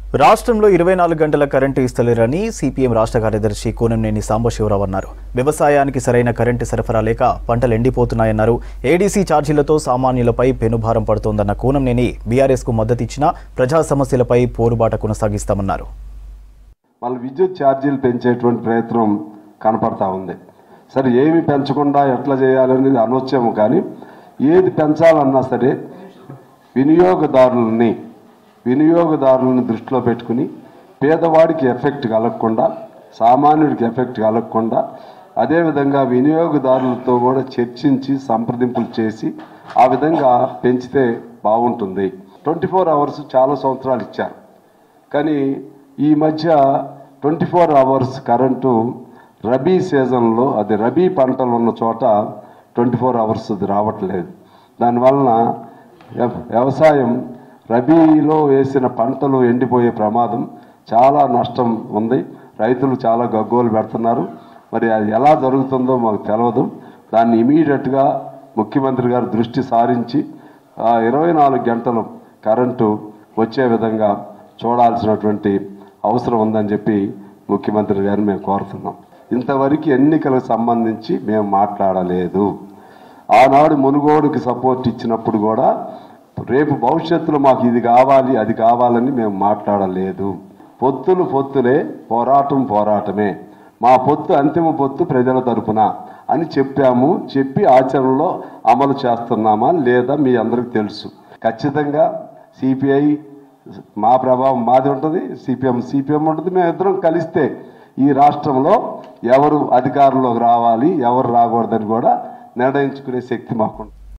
రాష్ట్రంలో ఇరవై నాలుగు గంటల కరెంటు ఇస్తలేరని సిపిఎం రాష్ట్ర కార్యదర్శి కూనంనేని సాంబశివరావు అన్నారు వ్యవసాయానికి సరైన కరెంటు సరఫరా లేక పంటలు ఎండిపోతున్నాయన్నారు ఏడీసీ ఛార్జీలతో సామాన్యులపై పెనుభారం పడుతోందన్న కూనంనేని బీఆర్ఎస్కు మద్దతిచ్చినా ప్రజా సమస్యలపై పోరుబాట కొనసాగిస్తామన్నారు మళ్ళీ విద్యుత్ ఛార్జీలు పెంచేటువంటి ప్రయత్నం కనపడతా ఉంది సరే ఏమి పెంచకుండా ఎట్లా చేయాలనేది అనొచ్చేమో కానీ ఏది పెంచాలన్నా సరే వినియోగదారులని వినియోగదారులను దృష్టిలో పెట్టుకుని పేదవాడికి ఎఫెక్ట్ కలగకుండా సామాన్యుడికి ఎఫెక్ట్ కలగకుండా అదేవిధంగా వినియోగదారులతో కూడా చర్చించి సంప్రదింపులు చేసి ఆ విధంగా పెంచితే బాగుంటుంది ట్వంటీ ఫోర్ అవర్స్ చాలా సంవత్సరాలు ఇచ్చారు కానీ ఈ మధ్య twenty four hours current rabi సీజన్లో అది రబీ పంటలు ఉన్న చోట ట్వంటీ ఫోర్ అవర్స్ అది రావట్లేదు దానివలన వ్య- వ్యవసాయం రబీలో వేసిన పంటలు ఎండిపోయే ప్రమాదం చాలా నష్టం ఉంది రైతులు చాలా గగ్గోలు పెడుతున్నారు మరి అది ఎలా జరుగుతుందో మాకు తెలియదు దాన్ని ఇమీడియట్గా ముఖ్యమంత్రి గారు దృష్టి సారించి ఆ ఇరవై నాలుగు గంటలు కరెంటు వచ్చే విధంగా చూడాల్సినటువంటి అవసరం ఉందని చెప్పి ముఖ్యమంత్రి గారిని మేము కోరుతున్నాం ఇంతవరకు ఎన్నికలకు సంబంధించి మేము మాట్లాడలేదు ఆనాడు మునుగోడుకి సపోర్ట్ ఇచ్చినప్పుడు కూడా రేపు భవిష్యత్తులో మాకు ఇది కావాలి అది కావాలని మేము మాట్లాడలేదు పొత్తులు పొత్తులే పోరాటం పోరాటమే మా పొత్తు అంతిమ పొత్తు ప్రజల తరపున అని చెప్పాము చెప్పి ఆచరణలో అమలు చేస్తున్నామా లేదా మీ అందరికి తెలుసు ఖచ్చితంగా సిపిఐ మా ప్రభావం మాది ఉంటుంది సిపిఎం సిపిఎం ఉంటుంది మేము ఇద్దరం కలిస్తే ఈ రాష్ట్రంలో ఎవరు అధికారంలోకి రావాలి ఎవరు రాకూడదని కూడా నిర్ణయించుకునే శక్తి మాకుంటుంది